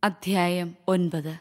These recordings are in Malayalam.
അധ്യായം ഒൻപത്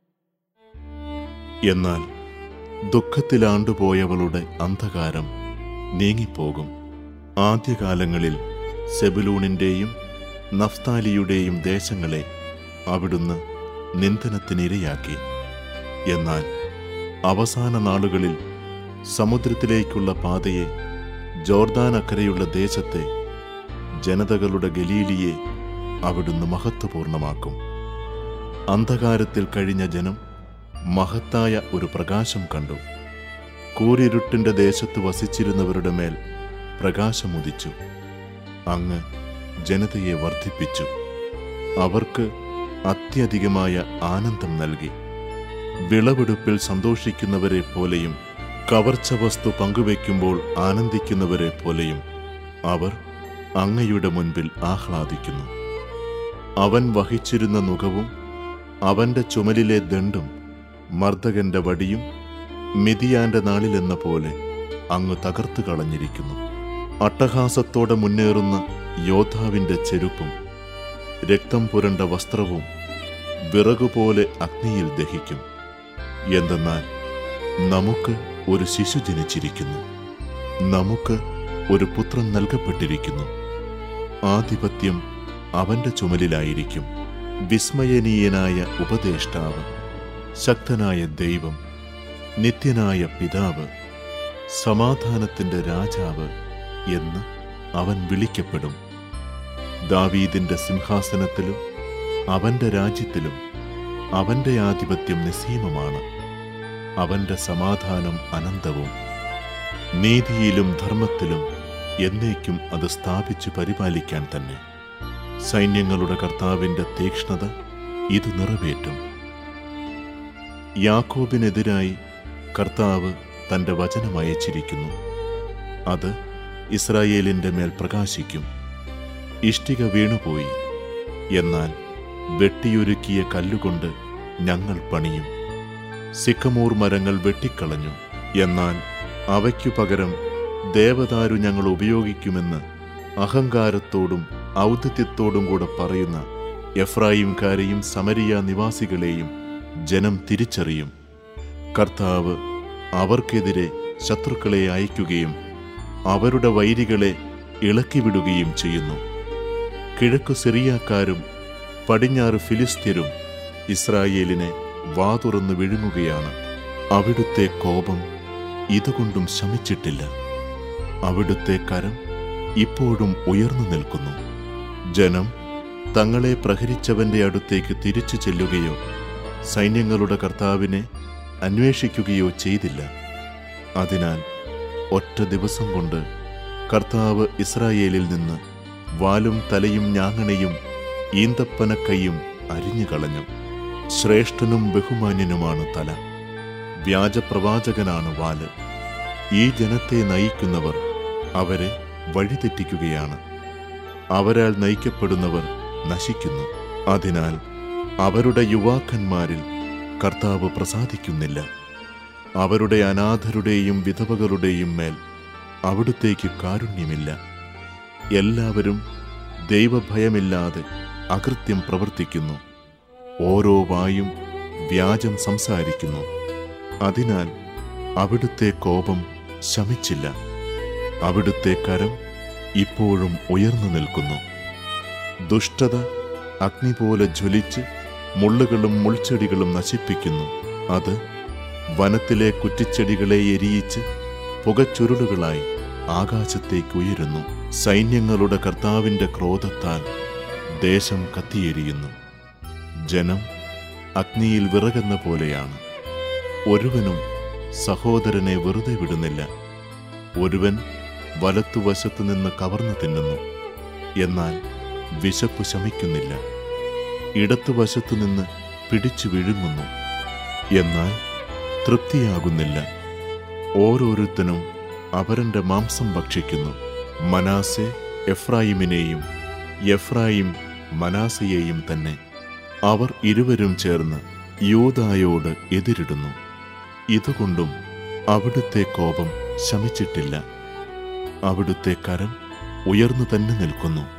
എന്നാൽ ദുഃഖത്തിലാണ്ടുപോയവളുടെ അന്ധകാരം നീങ്ങിപ്പോകും ആദ്യകാലങ്ങളിൽ സെബുലൂണിൻ്റെയും നഫ്താലിയുടെയും ദേശങ്ങളെ അവിടുന്ന് നിന്ദനത്തിനിരയാക്കി എന്നാൽ അവസാന നാളുകളിൽ സമുദ്രത്തിലേക്കുള്ള പാതയെ ജോർദാൻ അക്കരെയുള്ള ദേശത്തെ ജനതകളുടെ ഗലീലിയെ അവിടുന്ന് മഹത്വപൂർണമാക്കും അന്ധകാരത്തിൽ കഴിഞ്ഞ ജനം മഹത്തായ ഒരു പ്രകാശം കണ്ടു കൂരിരുട്ടിന്റെ ദേശത്ത് വസിച്ചിരുന്നവരുടെ മേൽ പ്രകാശമുദിച്ചു അങ്ങ് ജനതയെ വർദ്ധിപ്പിച്ചു അവർക്ക് അത്യധികമായ ആനന്ദം നൽകി വിളവെടുപ്പിൽ സന്തോഷിക്കുന്നവരെ പോലെയും കവർച്ച വസ്തു പങ്കുവയ്ക്കുമ്പോൾ ആനന്ദിക്കുന്നവരെ പോലെയും അവർ അങ്ങയുടെ മുൻപിൽ ആഹ്ലാദിക്കുന്നു അവൻ വഹിച്ചിരുന്ന നുകവും അവന്റെ ചുമലിലെ ദണ്ടും മർദ്ദകന്റെ വടിയും മിതിയാന്റെ നാളിലെന്ന പോലെ അങ്ങ് തകർത്തു കളഞ്ഞിരിക്കുന്നു അട്ടഹാസത്തോടെ മുന്നേറുന്ന യോദ്ധാവിന്റെ ചെരുപ്പും രക്തം പുരണ്ട വസ്ത്രവും വിറകുപോലെ അഗ്നിയിൽ ദഹിക്കും എന്തെന്നാൽ നമുക്ക് ഒരു ശിശു ജനിച്ചിരിക്കുന്നു നമുക്ക് ഒരു പുത്രൻ നൽകപ്പെട്ടിരിക്കുന്നു ആധിപത്യം അവന്റെ ചുമലിലായിരിക്കും വിസ്മയനീയനായ ഉപദേഷ്ടാവ് ശക്തനായ ദൈവം നിത്യനായ പിതാവ് സമാധാനത്തിന്റെ രാജാവ് എന്ന് അവൻ വിളിക്കപ്പെടും ദാവീദിന്റെ സിംഹാസനത്തിലും അവന്റെ രാജ്യത്തിലും അവന്റെ ആധിപത്യം നിസ്സീമമാണ് അവന്റെ സമാധാനം അനന്തവും നീതിയിലും ധർമ്മത്തിലും എന്നേക്കും അത് സ്ഥാപിച്ചു പരിപാലിക്കാൻ തന്നെ സൈന്യങ്ങളുടെ കർത്താവിന്റെ തീക്ഷ്ണത ഇത് നിറവേറ്റും യാക്കോബിനെതിരായി കർത്താവ് തന്റെ വചനം അയച്ചിരിക്കുന്നു അത് ഇസ്രായേലിന്റെ മേൽ പ്രകാശിക്കും ഇഷ്ടിക വീണുപോയി എന്നാൽ വെട്ടിയൊരുക്കിയ കല്ലുകൊണ്ട് ഞങ്ങൾ പണിയും സിക്കമൂർ മരങ്ങൾ വെട്ടിക്കളഞ്ഞു എന്നാൽ അവയ്ക്കു പകരം ദേവദാരു ഞങ്ങൾ ഉപയോഗിക്കുമെന്ന് അഹങ്കാരത്തോടും ഔദിത്യത്തോടും കൂടെ പറയുന്ന എഫ്രായിംകാരെയും സമരിയ നിവാസികളെയും ജനം തിരിച്ചറിയും കർത്താവ് അവർക്കെതിരെ ശത്രുക്കളെ അയക്കുകയും അവരുടെ വൈരികളെ ഇളക്കിവിടുകയും ചെയ്യുന്നു കിഴക്കു സിറിയാക്കാരും പടിഞ്ഞാറ് ഫിലിസ്ത്യരും ഇസ്രായേലിനെ വാതുറന്ന് വിഴുങ്ങുകയാണ് അവിടുത്തെ കോപം ഇതുകൊണ്ടും ശമിച്ചിട്ടില്ല അവിടുത്തെ കരം ഇപ്പോഴും ഉയർന്നു നിൽക്കുന്നു ജനം തങ്ങളെ പ്രഹരിച്ചവന്റെ അടുത്തേക്ക് തിരിച്ചു ചെല്ലുകയോ സൈന്യങ്ങളുടെ കർത്താവിനെ അന്വേഷിക്കുകയോ ചെയ്തില്ല അതിനാൽ ഒറ്റ ദിവസം കൊണ്ട് കർത്താവ് ഇസ്രായേലിൽ നിന്ന് വാലും തലയും ഞാങ്ങണയും ഈന്തപ്പനക്കൈയും അരിഞ്ഞുകളഞ്ഞു ശ്രേഷ്ഠനും ബഹുമാന്യനുമാണ് തല വ്യാജപ്രവാചകനാണ് വാല് ഈ ജനത്തെ നയിക്കുന്നവർ അവരെ വഴിതെറ്റിക്കുകയാണ് അവരാൽ നയിക്കപ്പെടുന്നവർ നശിക്കുന്നു അതിനാൽ അവരുടെ യുവാക്കന്മാരിൽ കർത്താവ് പ്രസാദിക്കുന്നില്ല അവരുടെ അനാഥരുടെയും വിധവകളുടെയും മേൽ അവിടുത്തേക്ക് കാരുണ്യമില്ല എല്ലാവരും ദൈവഭയമില്ലാതെ അകൃത്യം പ്രവർത്തിക്കുന്നു ഓരോ വായും വ്യാജം സംസാരിക്കുന്നു അതിനാൽ അവിടുത്തെ കോപം ശമിച്ചില്ല അവിടുത്തെ കരം ഇപ്പോഴും ഉയർന്നു നിൽക്കുന്നു ദുഷ്ടത അഗ്നി പോലെ ജ്വലിച്ച് മുള്ളുകളും മുൾച്ചെടികളും നശിപ്പിക്കുന്നു അത് വനത്തിലെ കുറ്റിച്ചെടികളെ എരിയിച്ച് പുകച്ചുരുളുകളായി ആകാശത്തേക്ക് ഉയരുന്നു സൈന്യങ്ങളുടെ കർത്താവിന്റെ ക്രോധത്താൽ ദേശം കത്തിയെരിയുന്നു ജനം അഗ്നിയിൽ വിറകുന്ന പോലെയാണ് ഒരുവനും സഹോദരനെ വെറുതെ വിടുന്നില്ല ഒരുവൻ വലത്തുവശത്തു നിന്ന് കവർന്നു തിന്നുന്നു എന്നാൽ വിശപ്പ് ശമിക്കുന്നില്ല ഇടത്തുവശത്തു നിന്ന് പിടിച്ചു വിഴുങ്ങുന്നു എന്നാൽ തൃപ്തിയാകുന്നില്ല ഓരോരുത്തനും അവരന്റെ മാംസം ഭക്ഷിക്കുന്നു മനാസെ എഫ്രായിമിനെയും എഫ്രായിം മനാസയെയും തന്നെ അവർ ഇരുവരും ചേർന്ന് യൂതായോട് എതിരിടുന്നു ഇതുകൊണ്ടും അവിടുത്തെ കോപം ശമിച്ചിട്ടില്ല അവിടുത്തെ കരം ഉയർന്നു തന്നെ നിൽക്കുന്നു